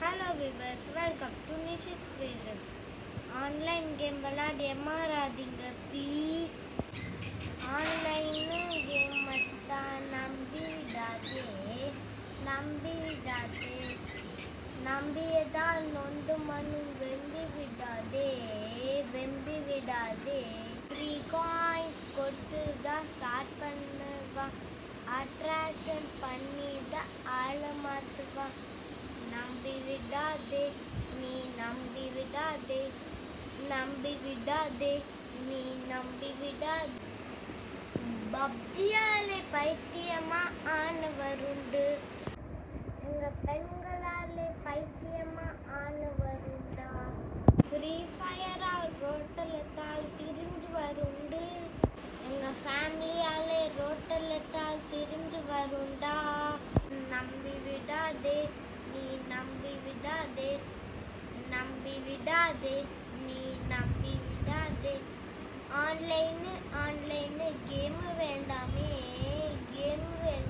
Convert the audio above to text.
hello viewers welcome to Nishith creations online game விளையாட ஏமாறாதீங்க please online game மட்டும் நம்பி விடாதே நம்பி விடாதே நம்பியதால் நொந்து மனு வெம்பி விடாதே வெம்பி விடாதே த்ரீ காயின்ஸ் கொடுத்து தான் ஸ்டார்ட் பண்ணுவான் அட்ராக்ஷன் பண்ணி தான் ஆளை மாற்றுவான் நம்பி விடாதே நீ நம்பி விடாதே நம்பி விடாதே நீ நம்பி விடாதே பப்ஜியாலே பைத்தியமா ஆனவருண்டு எங்க பெண்களாலே பைத்தியமா ஆனவருண்டா ஃப்ரீ ஃபயரால் ரோட்டலத்தால் திரிஞ்சு வருண்டு எங்க ஃபேமிலியாலே ரோட்டலத்தால் திரிஞ்சு வருண்டா நம்பி விடாதே நீ நம்பி விடாதே நம்பி விடாதே நீ நம்பி விடாதே ஆன்லைனு ஆன்லைனு கேமு வேண்டாமே கேமு வேண்டாமே